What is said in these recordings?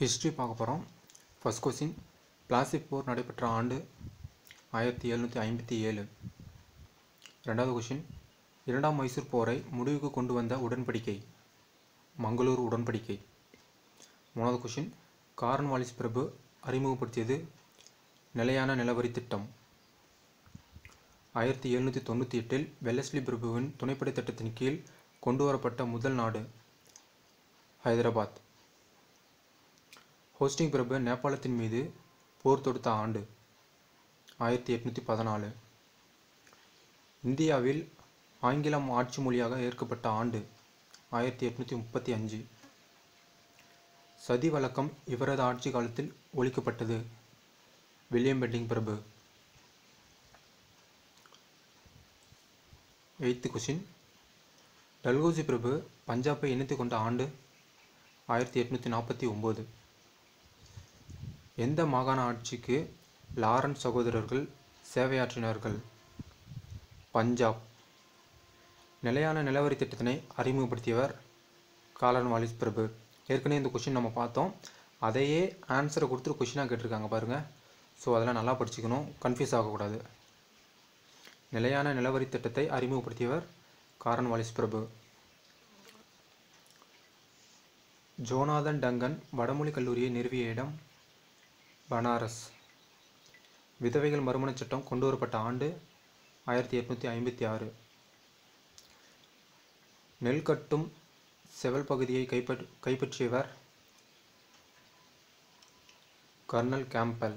history பார்க்க போகிறோம் first question பிளாசிக் போர் நடைபெற்ற ஆண்டு ஆயிரத்தி எழுநூற்றி ஐம்பத்தி ஏழு ரெண்டாவது கொஷின் இரண்டாம் மைசூர் போரை முடிவுக்கு கொண்டு வந்த உடன்படிக்கை மங்களூர் உடன்படிக்கை மூணாவது கொஷின் காரன்வாலிஸ் பிரபு அறிமுகப்படுத்தியது நிலையான நிலவரி திட்டம் ஆயிரத்தி எழுநூற்றி தொண்ணூற்றி எட்டில் வெல்லஸ்லி பிரபுவின் துணைப்படை திட்டத்தின் கீழ் கொண்டு வரப்பட்ட முதல் நாடு ஹைதராபாத் ஹோஸ்டிங் பிரபு நேபாளத்தின் மீது போர் தொடுத்த ஆண்டு ஆயிரத்தி எட்நூற்றி பதினாலு இந்தியாவில் ஆங்கிலம் ஆட்சி மொழியாக ஏற்கப்பட்ட ஆண்டு ஆயிரத்தி எட்நூற்றி முப்பத்தி அஞ்சு சதி வழக்கம் இவரது ஆட்சி காலத்தில் ஒழிக்கப்பட்டது வில்லியம் பெட்டிங் பிரபு எய்த்து கொஷின் டல்கோசி பிரபு பஞ்சாபை இணைத்து கொண்ட ஆண்டு ஆயிரத்தி எட்நூற்றி நாற்பத்தி ஒம்பது எந்த மாகாண ஆட்சிக்கு லாரன்ஸ் சகோதரர்கள் சேவையாற்றினார்கள் பஞ்சாப் நிலையான நிலவரி திட்டத்தினை அறிமுகப்படுத்தியவர் காலன் வாலிஸ் பிரபு ஏற்கனவே இந்த கொஷின் நம்ம பார்த்தோம் அதையே ஆன்சரை கொடுத்துட்டு கொஷினாக கேட்டிருக்காங்க பாருங்கள் ஸோ அதெல்லாம் நல்லா படிச்சுக்கணும் கன்ஃபியூஸ் ஆகக்கூடாது நிலையான நிலவரி திட்டத்தை அறிமுகப்படுத்தியவர் காரன் வாலிஸ் பிரபு ஜோனாதன் டங்கன் வடமொழி கல்லூரியை நிறுவிய இடம் பனாரஸ் விதவைகள் மறுமணச் சட்டம் கொண்டு வரப்பட்ட ஆண்டு ஆயிரத்தி எட்நூற்றி ஐம்பத்தி ஆறு நெல் கட்டும் செவல் பகுதியை கைப்பற் கைப்பற்றியவர் கர்னல் கேம்பல்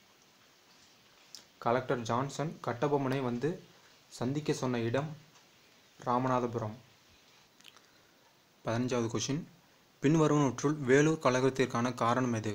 கலெக்டர் ஜான்சன் கட்டபொம்மனை வந்து சந்திக்க சொன்ன இடம் ராமநாதபுரம் பதினஞ்சாவது கொஷின் பின்வருவனற்றுள் வேலூர் கழகத்திற்கான காரணம் எது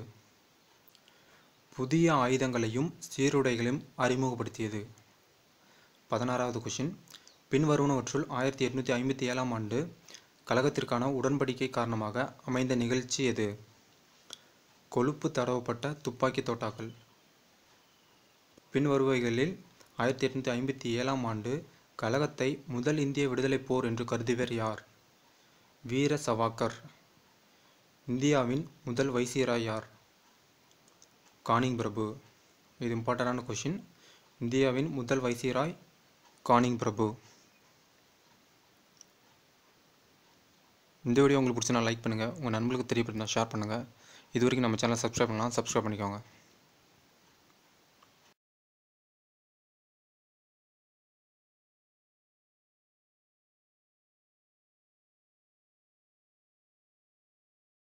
புதிய ஆயுதங்களையும் சீருடைகளையும் அறிமுகப்படுத்தியது பதினாறாவது கொஷின் பின்வருவனவற்றுள் ஆயிரத்தி எட்நூற்றி ஐம்பத்தி ஏழாம் ஆண்டு கழகத்திற்கான உடன்படிக்கை காரணமாக அமைந்த நிகழ்ச்சி எது கொழுப்பு தடவப்பட்ட துப்பாக்கி தோட்டாக்கள் பின்வருவைகளில் ஆயிரத்தி எட்நூற்றி ஐம்பத்தி ஏழாம் ஆண்டு கழகத்தை முதல் இந்திய விடுதலைப் போர் என்று கருதியவர் யார் வீர சவாக்கர் இந்தியாவின் முதல் வைசியராய் யார் கானிங் பிரபு இது இம்பார்ட்டண்டான கொஷின் இந்தியாவின் முதல் வைசியராய் கானிங் பிரபு இந்த வீடியோ உங்களுக்கு பிடிச்சா லைக் பண்ணுங்கள் உங்கள் நண்பர்களுக்கு தெரியப்படுத்தினா ஷேர் பண்ணுங்கள் இது வரைக்கும் நம்ம சேனலை சப்ஸ்கிரைப் பண்ணலாம் சப்ஸ்கிரைப் பண்ணிக்கோங்க